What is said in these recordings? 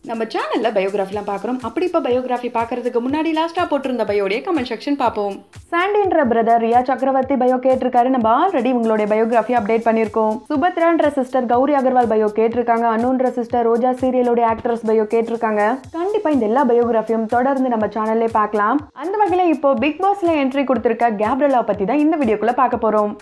நம்ம சேனல்ல பயோகிராஃபிலாம் பார்க்குறோம் அப்படி இப்போ பயோகிராஃபி பார்க்கறதுக்கு முன்னாடி லாஸ்ட்டாக போட்டிருந்த பயோடைய கமெண்ட் செக்ஷன் பார்ப்போம் சாண்டின்ற பிரதர் ரியா சக்கரவர்த்தி பயோ கேட்டிருக்காரு நம்ம ஆல்ரெடி உங்களுடைய பயோகிராஃபி அப்டேட் பண்ணியிருக்கோம் சுபத்ரான்ற சிஸ்டர் கௌரி அகர்வால் பயோ கேட்டிருக்காங்க அனுன்ற சிஸ்டர் ரோஜா சீரியலோட ஆக்ட்ரஸ் பயோ கேட்டிருக்காங்க கண்டிப்பா இந்த எல்லா பயோகிராஃபியும் தொடர்ந்து நம்ம சேனல்லே பார்க்கலாம் அந்த வகையில் இப்போ பிக் பாஸ்ல என்ட்ரி கொடுத்திருக்க கேப்ரலா பத்தி தான் இந்த வீடியோக்குள்ள பார்க்க போறோம்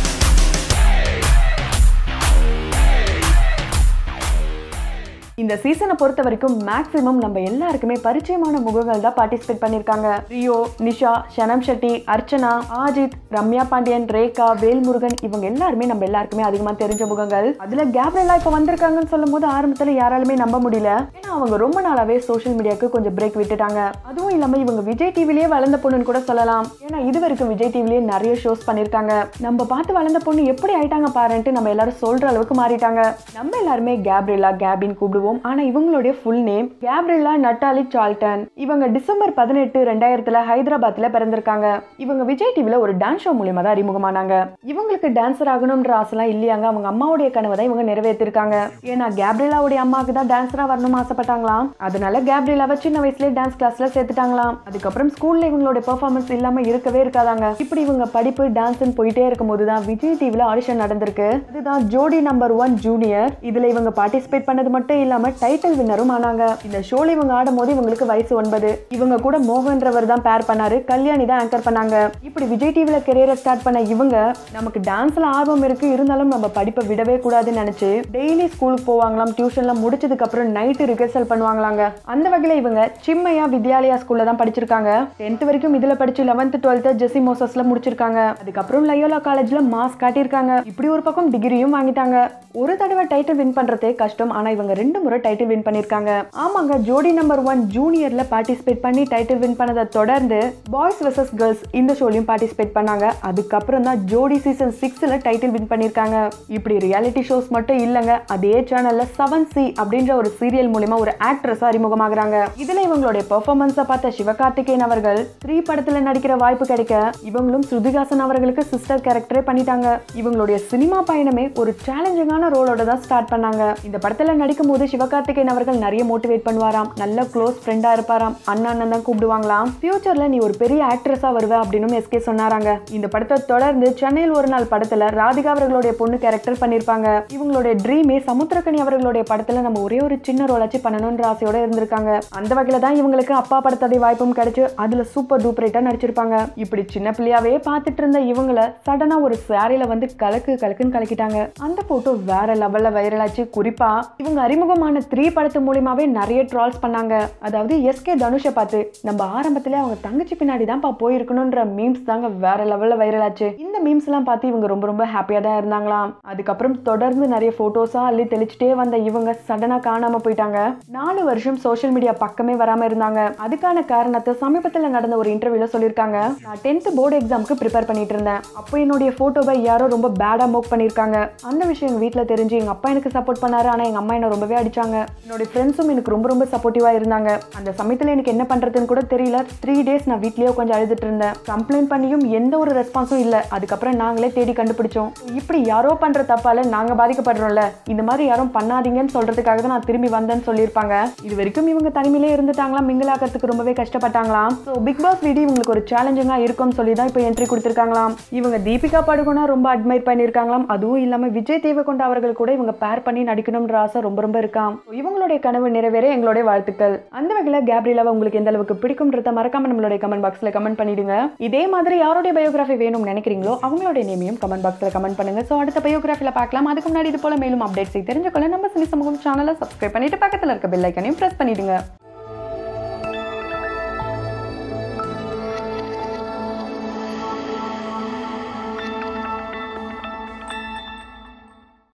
இந்த சீசனை பொறுத்த வரைக்கும் மேக்ஸிமம் நம்ம எல்லாருக்குமே பரிச்சயமான முகங்கள் தான் பார்ட்டிசிபேட் பண்ணியிருக்காங்க ரியோ நிஷா ஷனம் ஷெட்டி அர்ச்சனா ஆஜித் ரம்யா பாண்டியன் ரேகா வேல்முருகன் இவங்க எல்லாருமே நம்ம எல்லாருக்குமே அதிகமா தெரிஞ்ச முகங்கள் அதுல கேப்ரலா இப்போ வந்திருக்காங்கன்னு சொல்லும் போது ஆரம்பத்துல யாராலுமே நம்ப முடியல ஏன்னா அவங்க ரொம்ப நாளாவே சோஷியல் மீடியாவுக்கு கொஞ்சம் பிரேக் விட்டுட்டாங்க அதுவும் இல்லாம இவங்க விஜய் டிவிலேயே வளர்ந்த பொண்ணுன்னு கூட சொல்லலாம் ஏன்னா இது வரைக்கும் விஜய் டிவிலேயே நிறைய ஷோஸ் பண்ணியிருக்காங்க நம்ம பார்த்து வளர்ந்த பொண்ணு எப்படி ஆயிட்டாங்க பாருன்ட்டு நம்ம எல்லாரும் சொல்ற அளவுக்கு மாறிட்டாங்க நம்ம எல்லாருமே கேப்ரிலா கேபின் கூப்பிடுவோம் ஆனா இவங்களுடைய full name Gabriella Natalie Charlton இவங்க டிசம்பர் பதினெட்டு ரெண்டாயிரத்துல ஹைதராபாத்ல பிறந்திருக்காங்க இவங்க விஜய் டிவில ஒரு டான்ஸ் ஷோ மூலியமா தான் அறிமுகமானாங்க இவங்களுக்கு டான்சர் ஆகணும்ன்ற ஆசைலாம் இல்லையாங்க அவங்க அம்மாவுடைய கனவை தான் இவங்க நிறைவேற்றிருக்காங்க ஏன்னா கேப்ரிலாவுடைய அம்மாவுக்கு தான் டான்ஸரா வரணும்னு ஆசைப்பட்டாங்களாம் அதனால கேப்ரிலாவை சின்ன வயசுலயே டான்ஸ் கிளாஸ்ல சேர்த்துட்டாங்களாம் அதுக்கப்புறம் ஸ்கூல்ல இவங்களோட பெர்ஃபார்மன்ஸ் இல்லாம இருக்கவே இருக்காதாங்க இப்படி இவங்க படிப்பு டான்ஸ்னு போயிட்டே இருக்கும்போது தான் விஜய் டிவில ஆடிஷன் நடந்திருக்கு இதுதான் ஜோடி நம்பர் ஒன் ஜூனியர் இதுல இவங்க பார்ட்டிசிபேட் பண்ணது மட்டும் இல்லாம டைட்டில் வின்னரும் ஆனாங்க இந்த ஷோல இவங்க ஆடும் போது இவங்களுக்கு வயசு ஒன்பது இவங்க கூட மோகன்றவர் தான் பேர் பண்ணாரு கல்யாணி தான் ஆங்கர் பண்ணாங்க இப்படி விஜய் டிவில கெரியரை ஸ்டார்ட் பண்ண இவங்க நமக்கு டான்ஸ்ல ஆர்வம் இருக்கு இருந்தாலும் நம்ம படிப்பை விடவே கூடாதுன்னு நினைச்சு டெய்லி ஸ்கூலுக்கு போவாங்களாம் டியூஷன்லாம் முடிச்சதுக்கு அப்புறம் நைட்டு ரிஹர்சல் பண்ணுவாங்களாங்க அந்த வகையில இவங்க சிம்மையா வித்யாலயா ஸ்கூல்ல தான் படிச்சிருக்காங்க டென்த் வரைக்கும் இதுல படிச்சு லெவன்த் டுவெல்த் ஜெசி மோசஸ்ல முடிச்சிருக்காங்க அதுக்கப்புறம் லயோலா காலேஜ்ல மாஸ் காட்டியிருக்காங்க இப்படி ஒரு பக்கம் டிகிரியும் வாங்கிட்டாங்க ஒரு தடவை டைட்டில் வின் பண்றதே கஷ்டம் ஆனா இவங்க ரெண்டு முறை டைட்டில் வின் பண்ணிருக்காங்க ஆமாங்க ஜோடி நம்பர் ஒன் ஜூனியர்ல பார்ட்டிசிபேட் பண்ணி டைட்டில் வின் பண்ணதை தொடர்ந்து பாய்ஸ் வெர்சஸ் கேர்ள்ஸ் இந்த ஷோலையும் பார்ட்டிசிபேட் பண்ணாங்க அதுக்கப்புறம் தான் ஜோடி சீசன் சிக்ஸ்ல டைட்டில் வின் பண்ணிருக்காங்க இப்படி ரியாலிட்டி ஷோஸ் மட்டும் இல்லைங்க அதே சேனல்ல செவன் சி அப்படின்ற ஒரு சீரியல் மூலியமா ஒரு ஆக்ட்ரஸ் அறிமுகமாகறாங்க இதுல இவங்களுடைய பெர்ஃபார்மன்ஸை பார்த்த சிவகார்த்திகேயன் அவர்கள் த்ரீ படத்துல நடிக்கிற வாய்ப்பு கிடைக்க இவங்களும் ஸ்ருதிகாசன் அவர்களுக்கு சிஸ்டர் கேரக்டரே பண்ணிட்டாங்க இவங்களுடைய சினிமா பயணமே ஒரு சேலஞ்சிங்கான ரோலோட தான் ஸ்டார்ட் பண்ணாங்க இந்த படத்துல நடிக்கும் போது சிவகார்த்திகேயன் அவர்கள் நிறைய மோட்டிவேட் பண்ணுவாராம் நல்ல க்ளோஸ் ஃப்ரெண்டா இருப்பாராம் அண்ணா அண்ணன் தான் கூப்பிடுவாங்களாம் ஃபியூச்சர்ல நீ ஒரு பெரிய ஆக்ட்ரஸா வருவ அப்படின்னு எஸ்கே சொன்னாராங்க இந்த படத்தை தொடர்ந்து சென்னையில் ஒரு நாள் படத்துல ராதிகா அவர்களுடைய பொண்ணு கேரக்டர் பண்ணிருப்பாங்க இவங்களுடைய ட்ரீமே சமுத்திரக்கனி அவர்களுடைய படத்துல நம்ம ஒரே ஒரு சின்ன ரோலாச்சு பண்ணணும்ன்ற ஆசையோட இருந்திருக்காங்க அந்த வகையில தான் இவங்களுக்கு அப்பா படத்தோடைய வாய்ப்பும் கிடைச்சு அதுல சூப்பர் டூப்பரேட்டா நடிச்சிருப்பாங்க இப்படி சின்ன பிள்ளையாவே பார்த்துட்டு இருந்த இவங்கள சடனா ஒரு சாரியில வந்து கலக்கு கலக்குன்னு கலக்கிட்டாங்க அந்த போட்டோ வேற லெவல்ல வைரலாச்சு குறிப்பா இவங்க அறிமுகமான த்ரீ படத்து மூலியமாவே நிறைய ட்ரால்ஸ் பண்ணாங்க அதாவது எஸ்கே தனுஷை பார்த்து நம்ம ஆரம்பத்திலே அவங்க தங்கச்சி பின்னாடி தான்ப்பா போயிருக்கணும்ன்ற மீம்ஸ் தாங்க வேற லெவல்ல வைரலாச்சு இந்த மீம்ஸ் எல்லாம் பார்த்து இவங்க ரொம்ப ரொம்ப ஹாப்பியா தான் இருந்தாங்களாம் அதுக்கப்புறம் தொடர்ந்து நிறைய போட்டோஸா அள்ளி தெளிச்சுட்டே வந்த இவங்க சடனா காணாம போயிட்டாங்க நாலு வருஷம் சோஷியல் மீடியா பக்கமே வராம இருந்தாங்க அதுக்கான காரணத்தை சமீபத்தில் நடந்த ஒரு இன்டர்வியூல சொல்லியிருக்காங்க நான் டென்த் போர்டு எக்ஸாமுக்கு ப்ரிப்பேர் பண்ணிட்டு இருந்தேன் அப்போ என்னுடைய போட்டோவை யாரோ ரொம்ப பேடா மோக் பண்ணியிருக்காங்க அந்த விஷயம் எங்க வீட்டில் தெரிஞ்சு எங்க அப்பா எனக்கு சப்போர்ட் பண்ணாரு ஆனா எங்க அம்மா என்ன ரொம்பவே அடிச்சாங்க என்னுடைய ஃப்ரெண்ட்ஸும் எனக்கு ரொம்ப ரொம்ப சப்போர்ட்டிவா இருந்தாங்க அந்த சமயத்தில் எனக்கு என்ன பண்றதுன்னு கூட தெரியல த்ரீ டேஸ் நான் வீட்லயே கொஞ்சம் அழுதுட்டு இருந்தேன் கம்ப்ளைண்ட் பண்ணியும் எந்த ஒரு ரெஸ்பான்ஸும் இல்லை அதுக்கப்புறம் நாங்களே தேடி கண்டுபிடிச்சோம் இப்படி யாரோ பண்ற தப்பால நாங்க பாதிக்கப்படுறோம்ல இந்த மாதிரி யாரும் பண்ணாதீங்கன்னு சொல்றதுக்காக தான் நான் திரும்பி வந்தேன்னு சொல்லியிருப்பாங்க இது வரைக்கும் இவங்க தனிமையிலே இருந்துட்டாங்களாம் மிங்கிள் ஆக்கிறதுக்கு ரொம்பவே கஷ்டப்பட்டாங்களாம் ஸோ பிக் பாஸ் வீடியோ இவங்களுக்கு ஒரு சேலஞ்சிங்கா இருக்கும்னு சொல்லி தான் இப்போ என்ட்ரி கொடுத்துருக்காங்களாம் இவங்க தீபிகா படுகோனா ரொம்ப அட்மைர் பண்ணியிருக்காங்களாம் அதுவும் இல்லாம விஜய் தேவகொண்ட அவர்கள் கூட இவங்க பேர் பண்ணி நடிக்கணும்ன்ற ஆசை ரொம்ப ரொம்ப இருக்காம் So, இவங்களுடைய கனவு நிறைவேற எங்களுடைய வாழ்த்துக்கள் அந்த வகையில் கேப்ரிலாவை உங்களுக்கு எந்த அளவுக்கு பிடிக்கும்ன்றத மறக்காம நம்மளுடைய கமெண்ட் பாக்ஸ்ல கமெண்ட் பண்ணிடுங்க இதே மாதிரி யாருடைய பயோகிராஃபி வேணும்னு நினைக்கிறீங்களோ அவங்களுடைய நேமையும் கமெண்ட் பாக்ஸ்ல கமெண்ட் பண்ணுங்க ஸோ அடுத்த பயோகிராஃபில பார்க்கலாம் அதுக்கு முன்னாடி இது போல மேலும் அப்டேட்ஸை தெரிஞ்சுக்கொள்ள நம்ம சினி சமூகம் சேனலை சப்ஸ்கிரைப் பண்ணிட்டு பக்கத்தில் இருக்க பெல் ஐக்கனையும் பிரஸ் பண்ணிடுங்க